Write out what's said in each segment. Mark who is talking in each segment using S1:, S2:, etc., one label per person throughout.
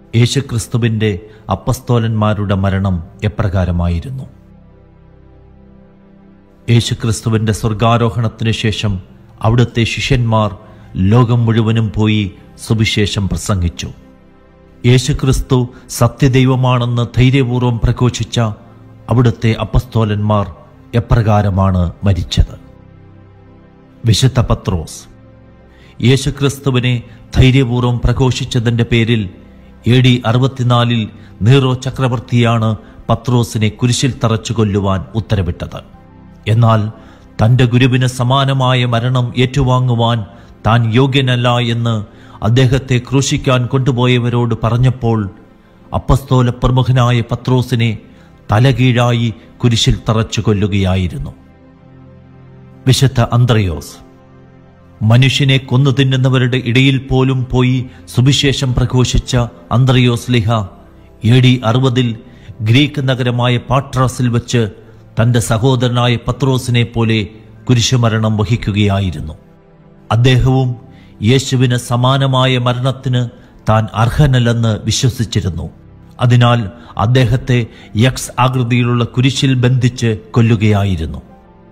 S1: യേശുക്രിസ്തുവിന്റെ അപ്പസ്തോലന്മാരുടെ മരണം എപ്രകാരമായിരുന്നു യേശുക്രിസ്തുവിന്റെ സ്വർഗാരോഹണത്തിനു ശേഷം അവിടുത്തെ ശിഷ്യന്മാർ ലോകം മുഴുവനും പോയി സുവിശേഷം പ്രസംഗിച്ചു യേശുക്രിസ്തു സത്യദൈവമാണെന്ന് ധൈര്യപൂർവ്വം പ്രഘോഷിച്ച അവിടുത്തെ അപ്പസ്തോലന്മാർ എപ്രകാരമാണ് മരിച്ചത് വിശുദ്ധ പത്രോസ് യേശുക്രിസ്തുവിനെ ധൈര്യപൂർവ്വം പ്രഘോഷിച്ചതിന്റെ പേരിൽ എ ഡി അറുപത്തിനാലിൽ നീറോ ചക്രവർത്തിയാണ് പത്രോസിനെ കുരിശിൽ തറച്ചു കൊല്ലുവാൻ ഉത്തരവിട്ടത് എന്നാൽ തന്റെ ഗുരുവിന് സമാനമായ മരണം ഏറ്റുവാങ്ങുവാൻ താൻ യോഗ്യനല്ല എന്ന് അദ്ദേഹത്തെ ക്രൂശിക്കാൻ കൊണ്ടുപോയവരോട് പറഞ്ഞപ്പോൾ അപ്പസ്തോല പ്രമുഖനായ പത്രോസിനെ തലകീഴായി കുരിശിൽ തറച്ചു കൊല്ലുകയായിരുന്നു വിശുദ്ധ അന്ത്രയോസ് മനുഷ്യനെ കൊന്നു തിന്നുന്നവരുടെ ഇടയിൽ പോലും പോയി സുവിശേഷം പ്രഘോഷിച്ച അന്ത്രയോസ് ലിഹ എ ഡി അറുപതിൽ ഗ്രീക്ക് നഗരമായ പാട്രാസിൽ വച്ച് തന്റെ സഹോദരനായ പത്രോസിനെ പോലെ കുരിശുമരണം വഹിക്കുകയായിരുന്നു അദ്ദേഹവും യേശുവിന് സമാനമായ മരണത്തിന് താൻ അർഹനല്ലെന്ന് വിശ്വസിച്ചിരുന്നു അതിനാൽ അദ്ദേഹത്തെ യക്സ് ആകൃതിയിലുള്ള കുരിശിൽ ബന്ധിച്ച് കൊല്ലുകയായിരുന്നു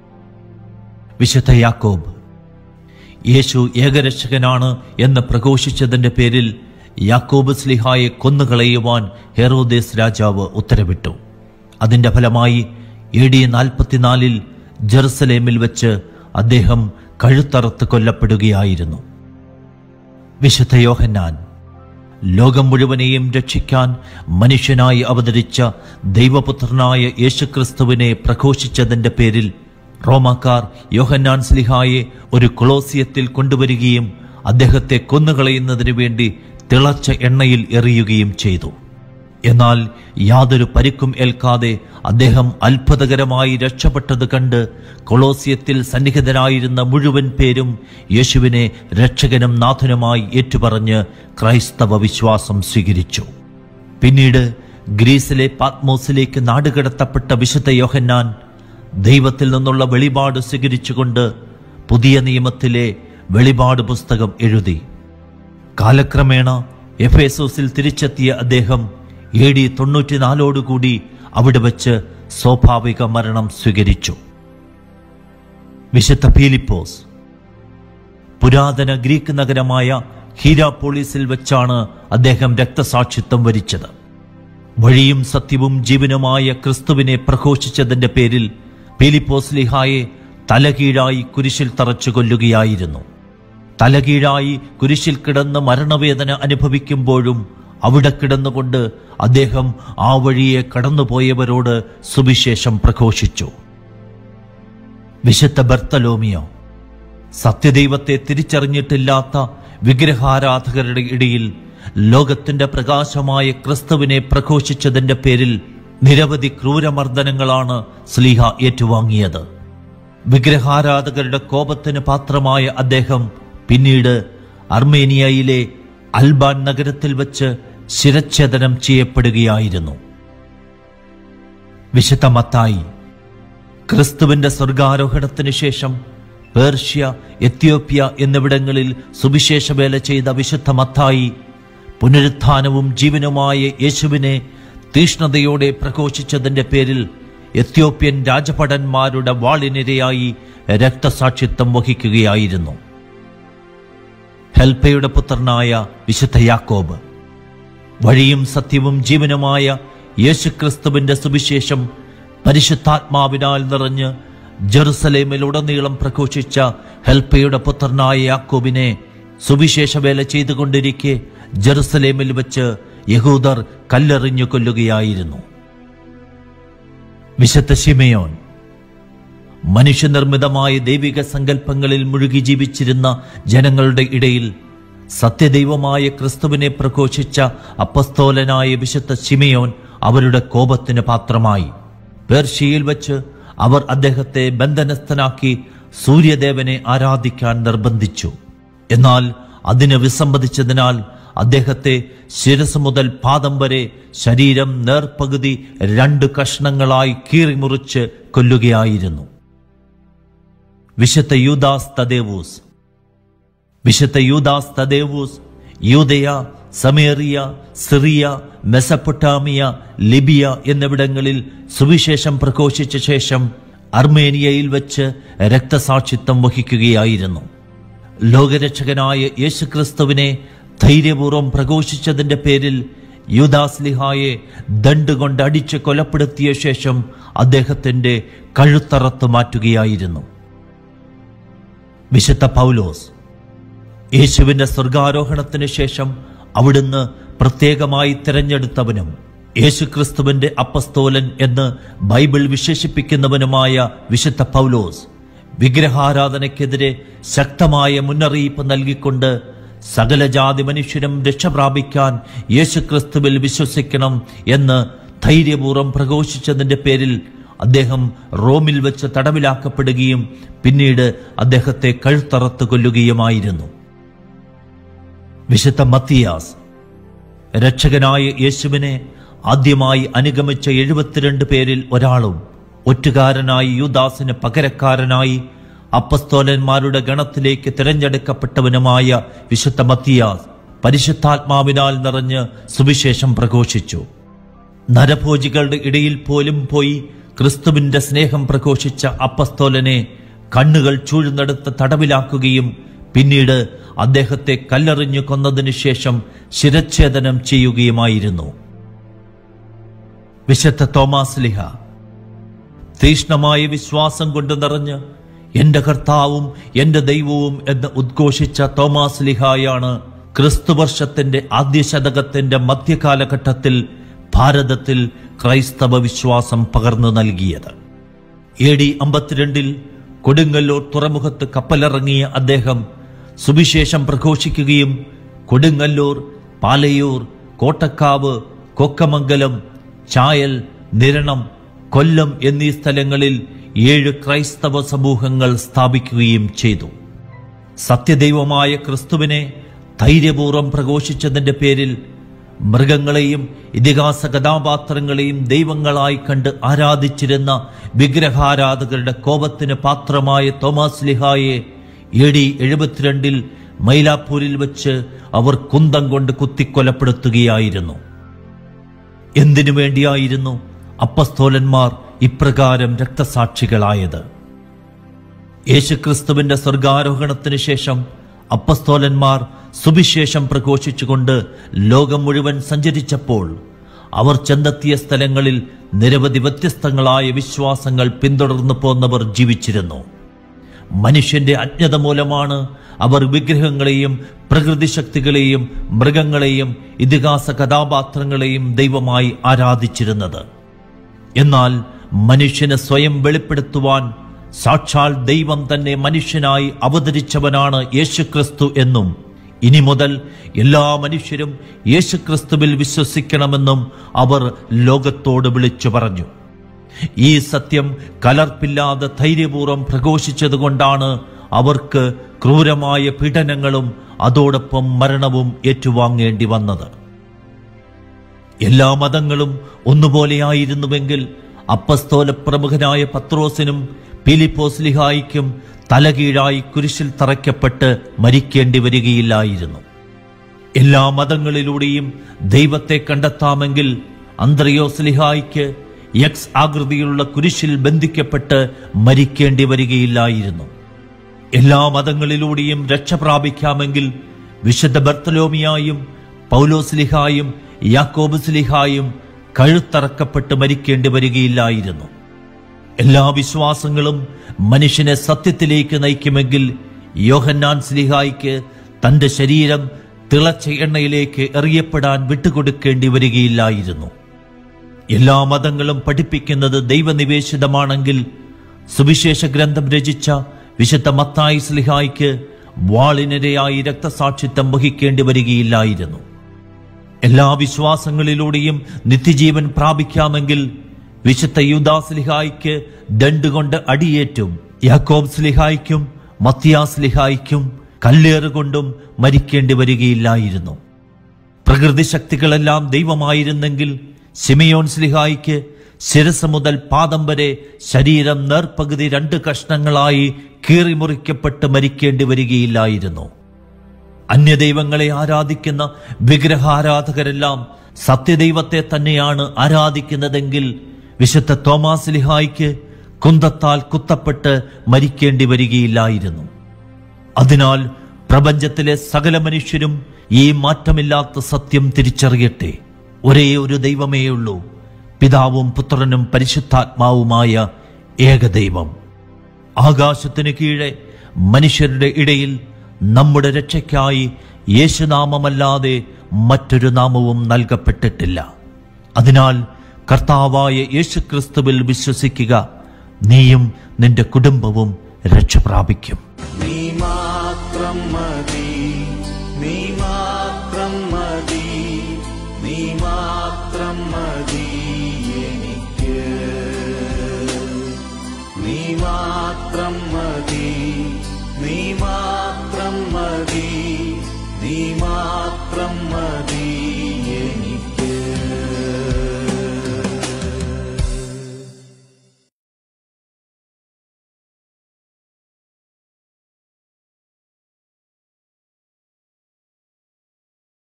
S1: വിശുദ്ധ യാക്കോബ് യേശു ഏകരക്ഷകനാണ് എന്ന് പ്രഘോഷിച്ചതിന്റെ പേരിൽ യാക്കോബ് സ്ലിഹായെ കൊന്നുകളയുവാൻ ഹെറോദേസ് രാജാവ് ഉത്തരവിട്ടു അതിന്റെ ഫലമായി എ ഡി നാൽപ്പത്തിനാലിൽ ജെറുസലേമിൽ വെച്ച് അദ്ദേഹം കഴുത്തറുത്ത് കൊല്ലപ്പെടുകയായിരുന്നു വിശുദ്ധ യോഹന്നാൻ ലോകം മുഴുവനെയും രക്ഷിക്കാൻ മനുഷ്യനായി അവതരിച്ച ദൈവപുത്രനായ യേശുക്രിസ്തുവിനെ പ്രഘോഷിച്ചതിന്റെ പേരിൽ റോമാക്കാർ യോഹന്നാൻ സ്ലിഹായെ ഒരു കൊളോസിയത്തിൽ കൊണ്ടുവരികയും അദ്ദേഹത്തെ കൊന്നുകളയുന്നതിനു വേണ്ടി തിളച്ച എണ്ണയിൽ എറിയുകയും ചെയ്തു എന്നാൽ യാതൊരു പരിക്കും ഏൽക്കാതെ അദ്ദേഹം അത്ഭുതകരമായി രക്ഷപ്പെട്ടത് കണ്ട് കൊളോസിയത്തിൽ സന്നിഹിതരായിരുന്ന മുഴുവൻ പേരും യേശുവിനെ രക്ഷകനും നാഥനുമായി ഏറ്റുപറഞ്ഞ് ക്രൈസ്തവ വിശ്വാസം സ്വീകരിച്ചു പിന്നീട് ഗ്രീസിലെ പാത്മോസിലേക്ക് നാടുകടത്തപ്പെട്ട വിശുദ്ധ യോഹന്നാൻ ദൈവത്തിൽ നിന്നുള്ള വെളിപാട് സ്വീകരിച്ചുകൊണ്ട് പുതിയ നിയമത്തിലെ വെളിപാട് പുസ്തകം എഴുതി കാലക്രമേണ എഫേസോസിൽ തിരിച്ചെത്തിയ അദ്ദേഹം എ ഡി തൊണ്ണൂറ്റിനാലോടുകൂടി അവിടെ വച്ച് സ്വാഭാവിക മരണം സ്വീകരിച്ചു വിശുദ്ധ ഫീലിപ്പോസ് പുരാതന ഗ്രീക്ക് നഗരമായ ഹീരാപോളിസിൽ വെച്ചാണ് അദ്ദേഹം രക്തസാക്ഷിത്വം വരിച്ചത് വഴിയും സത്യവും ജീവനുമായ ക്രിസ്തുവിനെ പ്രഘോഷിച്ചതിന്റെ പേരിൽ ഫിലിപ്പോസ് ലിഹായെ തലകീഴായി കുരിശിൽ തറച്ചു കൊല്ലുകയായിരുന്നു തലകീഴായി കുരിശിൽ കിടന്ന് മരണവേദന അനുഭവിക്കുമ്പോഴും അവിടെ കിടന്നുകൊണ്ട് അദ്ദേഹം ആ വഴിയെ കടന്നുപോയവരോട് സുവിശേഷം പ്രഘോഷിച്ചു വിശുദ്ധ ബർത്തലോമിയോ സത്യദൈവത്തെ തിരിച്ചറിഞ്ഞിട്ടില്ലാത്ത വിഗ്രഹാരാധകരുടെ ഇടയിൽ ലോകത്തിന്റെ പ്രകാശമായ ക്രിസ്തുവിനെ പ്രഘോഷിച്ചതിന്റെ പേരിൽ നിരവധി ക്രൂരമർദ്ദനങ്ങളാണ് സ്ലീഹ ഏറ്റുവാങ്ങിയത് വിഗ്രഹാരാധകരുടെ കോപത്തിന് പാത്രമായ അദ്ദേഹം പിന്നീട് അർമേനിയയിലെ അൽബാൻ നഗരത്തിൽ വച്ച് ശിരച്ഛേദനം ചെയ്യപ്പെടുകയായിരുന്നു വിശുദ്ധ മത്തായി ക്രിസ്തുവിന്റെ സ്വർഗാരോഹണത്തിന് ശേഷം പേർഷ്യ എത്യോപ്യ എന്നിവിടങ്ങളിൽ സുവിശേഷവേല ചെയ്ത വിശുദ്ധ മത്തായി പുനരുത്ഥാനവും ജീവനുമായ യേശുവിനെ തീഷ്ണതയോടെ പ്രഘോഷിച്ചതിന്റെ പേരിൽ എത്യോപ്യൻ രാജഭടന്മാരുടെ വാളിനിരയായി രക്തസാക്ഷിത്വം വഹിക്കുകയായിരുന്നു ഹെൽപ്പയുടെ പുത്രനായ വിശുദ്ധ യാക്കോബ് വഴിയും സത്യവും ജീവനുമായ യേശുക്രിസ്തുവിന്റെ സുവിശേഷം പരിശുദ്ധാത്മാവിനാൽ നിറഞ്ഞ് ജെറുസലേമിലുടനീളം പ്രഘോഷിച്ച ഹെൽപ്പയുടെ പുത്രനായ യാക്കോബിനെ സുവിശേഷ വേല ചെയ്തുകൊണ്ടിരിക്കെ ജെറുസലേമിൽ വെച്ച് യഹൂദർ കല്ലെറിഞ്ഞു കൊല്ലുകയായിരുന്നു വിശുദ്ധ ശിമയോൻ മനുഷ്യനിർമ്മിതമായ ദൈവിക സങ്കല്പങ്ങളിൽ മുഴുകി ജീവിച്ചിരുന്ന ജനങ്ങളുടെ ഇടയിൽ സത്യദൈവമായ ക്രിസ്തുവിനെ പ്രഘോഷിച്ച അപ്പസ്തോലനായ വിശുദ്ധ ശിമയോൻ അവരുടെ കോപത്തിന് പാത്രമായി പേർഷ്യയിൽ വെച്ച് അവർ അദ്ദേഹത്തെ ബന്ധനസ്ഥനാക്കി സൂര്യദേവനെ ആരാധിക്കാൻ നിർബന്ധിച്ചു എന്നാൽ അതിന് വിസമ്മതിച്ചതിനാൽ അദ്ദേഹത്തെ ശിരസ് മുതൽ പാദം വരെ ശരീരം നേർപകുതി രണ്ട് കഷ്ണങ്ങളായി കീറിമുറിച്ച് കൊല്ലുകയായിരുന്നു വിശുദ്ധ യൂദാസ് തദേവൂസ് വിശുദ്ധ യൂദാസ് തദേവൂസ് യൂതയ സമേറിയ സിറിയ മെസപ്പൊട്ടാമിയ ലിബിയ എന്നിവിടങ്ങളിൽ സുവിശേഷം പ്രഘോഷിച്ച ശേഷം അർമേനിയയിൽ വെച്ച് രക്തസാക്ഷിത്വം വഹിക്കുകയായിരുന്നു ലോകരക്ഷകനായ യേശുക്രിസ്തുവിനെ ധൈര്യപൂർവ്വം പ്രഘോഷിച്ചതിന്റെ പേരിൽ യൂദാസ്ലിഹായെ ദണ്ടുകൊണ്ട് അടിച്ച് കൊലപ്പെടുത്തിയ ശേഷം അദ്ദേഹത്തിന്റെ കഴുത്തറത്ത് മാറ്റുകയായിരുന്നു വിശുദ്ധ പൗലോസ് യേശുവിന്റെ സ്വർഗാരോഹണത്തിന് ശേഷം അവിടുന്ന് പ്രത്യേകമായി തിരഞ്ഞെടുത്തവനും യേശുക്രിസ്തുവിന്റെ അപ്പസ്തോലൻ എന്ന് ബൈബിൾ വിശേഷിപ്പിക്കുന്നവനുമായ വിശുദ്ധ പൗലോസ് വിഗ്രഹാരാധനയ്ക്കെതിരെ ശക്തമായ മുന്നറിയിപ്പ് നൽകിക്കൊണ്ട് സകല ജാതി മനുഷ്യരും രക്ഷ പ്രാപിക്കാൻ യേശുക്രിസ്തുവിൽ വിശ്വസിക്കണം എന്ന് ധൈര്യപൂർവ്വം പ്രഘോഷിച്ചതിന്റെ പേരിൽ അദ്ദേഹം റോമിൽ വെച്ച് തടവിലാക്കപ്പെടുകയും പിന്നീട് അദ്ദേഹത്തെ കഴുത്തറത്ത് കൊല്ലുകയുമായിരുന്നു വിശുദ്ധ മത്തിയാസ് രക്ഷകനായ യേശുവിനെ ആദ്യമായി അനുഗമിച്ച എഴുപത്തിരണ്ട് പേരിൽ ഒരാളും ഒറ്റുകാരനായി യൂദാസിന് പകരക്കാരനായി അപ്പസ്തോലന്മാരുടെ ഗണത്തിലേക്ക് തിരഞ്ഞെടുക്കപ്പെട്ടവനുമായ വിശുദ്ധ മത്തിയാസ് പരിശുദ്ധാത്മാവിനാൽ നിറഞ്ഞ് സുവിശേഷം പ്രഘോഷിച്ചു നരഭോജികളുടെ ഇടയിൽ പോലും പോയി ക്രിസ്തുവിന്റെ സ്നേഹം പ്രഘോഷിച്ച അപ്പസ്തോലനെ കണ്ണുകൾ ചൂഴ്ന്നെടുത്ത് തടവിലാക്കുകയും പിന്നീട് അദ്ദേഹത്തെ കല്ലെറിഞ്ഞു കൊന്നതിനു ശേഷം ശിരച്ഛേദനം ചെയ്യുകയുമായിരുന്നു വിശുദ്ധ തോമാസ് ലിഹ തീഷ്ണമായ വിശ്വാസം കൊണ്ട് നിറഞ്ഞ് എന്റെ കർത്താവും എന്റെ ദൈവവും എന്ന് ഉദ്ഘോഷിച്ച തോമാസ് ലിഹായാണ് ക്രിസ്തുവർഷത്തിന്റെ ആദ്യ ശതകത്തിന്റെ മധ്യകാലഘട്ടത്തിൽ ഭാരതത്തിൽ ക്രൈസ്തവ വിശ്വാസം പകർന്നു നൽകിയത് എ ഡി അമ്പത്തിരണ്ടിൽ കൊടുങ്ങല്ലൂർ തുറമുഖത്ത് കപ്പലിറങ്ങിയ അദ്ദേഹം സുവിശേഷം പ്രഘോഷിക്കുകയും കൊടുങ്ങല്ലൂർ പാലയൂർ കോട്ടക്കാവ് കൊക്കമംഗലം ചായൽ നിരണം കൊല്ലം എന്നീ സ്ഥലങ്ങളിൽ ഏഴ് ക്രൈസ്തവ സമൂഹങ്ങൾ സ്ഥാപിക്കുകയും ചെയ്തു സത്യദൈവമായ ക്രിസ്തുവിനെ ധൈര്യപൂർവ്വം പ്രഘോഷിച്ചതിന്റെ പേരിൽ മൃഗങ്ങളെയും ഇതിഹാസ കഥാപാത്രങ്ങളെയും ദൈവങ്ങളായി കണ്ട് ആരാധിച്ചിരുന്ന വിഗ്രഹാരാധകരുടെ കോപത്തിന് പാത്രമായ തോമസ് ലിഹായെ എ ഡി എഴുപത്തിരണ്ടിൽ മൈലാപ്പൂരിൽ വെച്ച് അവർ കുന്തം കൊണ്ട് കുത്തിക്കൊലപ്പെടുത്തുകയായിരുന്നു എന്തിനു വേണ്ടിയായിരുന്നു അപ്പസ്തോലന്മാർ ഇപ്രകാരം രക്തസാക്ഷികളായത് യേശുക്രിസ്തുവിന്റെ സ്വർഗാരോഹണത്തിന് ശേഷം അപ്പസ്തോലന്മാർ സുവിശേഷം പ്രഘോഷിച്ചുകൊണ്ട് ലോകം മുഴുവൻ സഞ്ചരിച്ചപ്പോൾ അവർ ചെന്നെത്തിയ സ്ഥലങ്ങളിൽ നിരവധി വ്യത്യസ്തങ്ങളായ വിശ്വാസങ്ങൾ പിന്തുടർന്നു പോന്നവർ ജീവിച്ചിരുന്നു മനുഷ്യന്റെ അജ്ഞത മൂലമാണ് അവർ വിഗ്രഹങ്ങളെയും പ്രകൃതി ശക്തികളെയും മൃഗങ്ങളെയും ഇതിഹാസ കഥാപാത്രങ്ങളെയും ദൈവമായി ആരാധിച്ചിരുന്നത് എന്നാൽ മനുഷ്യന് സ്വയം വെളിപ്പെടുത്തുവാൻ സാക്ഷാൽ ദൈവം തന്നെ മനുഷ്യനായി അവതരിച്ചവനാണ് യേശുക്രിസ്തു എന്നും ഇനി മുതൽ എല്ലാ മനുഷ്യരും യേശുക്രിസ്തുവിൽ വിശ്വസിക്കണമെന്നും അവർ ലോകത്തോട് വിളിച്ചു പറഞ്ഞു ഈ സത്യം കലർപ്പില്ലാതെ ധൈര്യപൂർവ്വം പ്രഘോഷിച്ചതുകൊണ്ടാണ് അവർക്ക് ക്രൂരമായ പീഡനങ്ങളും അതോടൊപ്പം മരണവും ഏറ്റുവാങ്ങേണ്ടി വന്നത് എല്ലാ മതങ്ങളും ഒന്നുപോലെയായിരുന്നുവെങ്കിൽ അപ്പസ്തോല പ്രമുഖനായ പത്രോസിനും ഫിലിപ്പോസ് ലിഹായിക്കും തലകീഴായി കുരിശിൽ തറയ്ക്കപ്പെട്ട് മരിക്കേണ്ടി വരികയില്ലായിരുന്നു എല്ലാ മതങ്ങളിലൂടെയും ദൈവത്തെ കണ്ടെത്താമെങ്കിൽ അന്ത്രയോസ് ലിഹായിക്ക് എക്സ് ആകൃതിയിലുള്ള കുരിശിൽ ബന്ധിക്കപ്പെട്ട് മരിക്കേണ്ടി വരികയില്ലായിരുന്നു എല്ലാ മതങ്ങളിലൂടെയും രക്ഷ പ്രാപിക്കാമെങ്കിൽ വിശുദ്ധ ബർത്തലോമിയായും പൗലോസ്ലിഹായും യാക്കോബുസ്ലിഹായും കഴുത്തറക്കപ്പെട്ട് മരിക്കേണ്ടി വരികയില്ലായിരുന്നു എല്ലാ വിശ്വാസങ്ങളും മനുഷ്യനെ സത്യത്തിലേക്ക് നയിക്കുമെങ്കിൽ യോഹന്നാൻ സ്ലിഹായിക്ക് തന്റെ ശരീരം തിളച്ച എണ്ണയിലേക്ക് എറിയപ്പെടാൻ വിട്ടുകൊടുക്കേണ്ടി വരികയില്ലായിരുന്നു എല്ലാ മതങ്ങളും പഠിപ്പിക്കുന്നത് ദൈവനിവേശിതമാണെങ്കിൽ സുവിശേഷ ഗ്രന്ഥം രചിച്ച വിശുദ്ധ മത്തായി സ്ലിഹായിക്ക് വാളിനിരയായി രക്തസാക്ഷിത്വം വഹിക്കേണ്ടി വരികയില്ലായിരുന്നു എല്ലാ വിശ്വാസങ്ങളിലൂടെയും നിത്യജീവൻ പ്രാപിക്കാമെങ്കിൽ വിശുദ്ധ യുദാസ്ലിഹായിക്ക് ദണ്ടുകൊണ്ട് അടിയേറ്റും യാക്കോബ് സ്ലിഹായിക്കും മത്തിയാസ് ലിഹായിക്കും കല്ലേറുകൊണ്ടും മരിക്കേണ്ടി വരികയില്ലായിരുന്നു പ്രകൃതി ശക്തികളെല്ലാം ദൈവമായിരുന്നെങ്കിൽ സിമിയോൻ സ്ലിഹായിക്ക് ശിരസ് മുതൽ പാദം വരെ ശരീരം നേർപ്പകുതി രണ്ട് കഷ്ണങ്ങളായി കീറിമുറിക്കപ്പെട്ട് മരിക്കേണ്ടി വരികയില്ലായിരുന്നു അന്യദൈവങ്ങളെ ആരാധിക്കുന്ന വിഗ്രഹാരാധകരെല്ലാം സത്യദൈവത്തെ തന്നെയാണ് ആരാധിക്കുന്നതെങ്കിൽ വിശുദ്ധ തോമാസ് ലിഹായ്ക്ക് കുന്തത്താൽ കുത്തപ്പെട്ട് മരിക്കേണ്ടി വരികയില്ലായിരുന്നു അതിനാൽ പ്രപഞ്ചത്തിലെ സകല മനുഷ്യരും ഈ മാറ്റമില്ലാത്ത സത്യം തിരിച്ചറിയട്ടെ ഒരേ ഒരു ദൈവമേയുള്ളൂ പിതാവും പുത്രനും പരിശുദ്ധാത്മാവുമായ ഏകദൈവം ആകാശത്തിന് കീഴെ മനുഷ്യരുടെ ഇടയിൽ നമ്മുടെ രക്ഷയ്ക്കായി യേശുനാമമല്ലാതെ മറ്റൊരു നാമവും നൽകപ്പെട്ടിട്ടില്ല അതിനാൽ കർത്താവായ യേശുക്രിസ്തുവിൽ വിശ്വസിക്കുക നീയും നിന്റെ കുടുംബവും രക്ഷ പ്രാപിക്കും
S2: നീ മാത്രം മതി നീ മാത്രം മതി നീ മാത്രം മതി എനിക്ക് നീ മാത്രം മതി നീ മാത്രം മതി നീ മാത്രം മതി